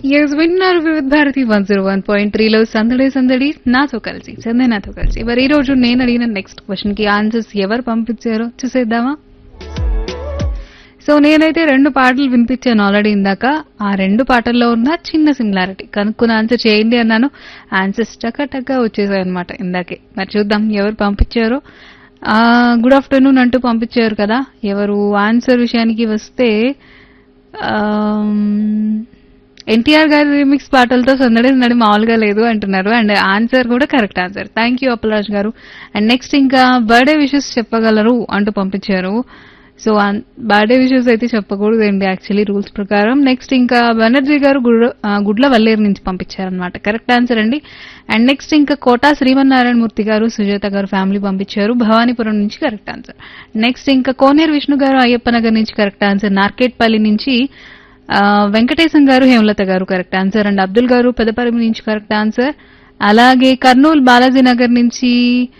yes విన్నారు Vividha Bharati one zero one point త్రీలో సందడి సందడి నాతో కలిసి సందడి నాతో కలిసి మరి ఈ రోజు నేను అడిగిన నెక్స్ట్ క్వశ్చన్ కి ఆన్సర్స్ ఎవరు పంపించారో చూసేద్దామా సో నేనైతే రెండు పాటలు వినిపించాను ఆల్రెడీ ఇందాక ఆ రెండు పాటల్లో ఉన్న చిన్న సిమిలారిటీ కనుక్కుని ఆన్సర్ చేయండి అన్నాను ఆన్సర్స్ టక వచ్చేసాయి అనమాట ఇందాకే మరి చూద్దాం ఎవరు పంపించారో గుడ్ ఆఫ్టర్నూన్ అంటూ పంపించారు కదా ఎవరు ఆన్సర్ విషయానికి వస్తే ఎన్టీఆర్ గారి రిమిక్స్ పాటలతో సందడి సందడి మామూలుగా లేదు అంటున్నారు అండ్ ఆన్సర్ కూడా correct answer thank you Appalaraj గారు అండ్ నెక్స్ట్ ఇంకా బర్త్డే విషెస్ చెప్పగలరు అంటూ పంపించారు సో బర్త్డే విషెస్ అయితే చెప్పకూడదండి యాక్చువల్లీ రూల్స్ ప్రకారం నెక్స్ట్ ఇంకా బెనర్జీ గారు గుడ్- ఆ, గుడ్ల వల్లేరు నుంచి పంపించారనమాట కరెక్ట్ ఆన్సర్ అండి అండ్ నెక్స్ట్ ఇంకా కోటా శ్రీమన్నారాయణ మూర్తి గారు సుజాత గారు ఫ్యామిలీ పంపించారు భవానీపురం నుంచి కరెక్ట్ ఆన్సర్ నెక్స్ట్ ఇంకా కోనేరు విష్ణు గారు అయ్యప్ప నగర్ నుంచి కరెక్ట్ ఆన్సర్ నార్కెట్పల్లి నుంచి ఆ, వెంకటేశం గారు హేమలత గారు కరెక్ట్ ఆన్సర్ అండ్ అబ్దుల్ గారు పెదపరిమి నుంచి కరెక్ట్ ఆన్సర్ అలాగే కర్నూలు బాలాజీ నగర్ నుంచి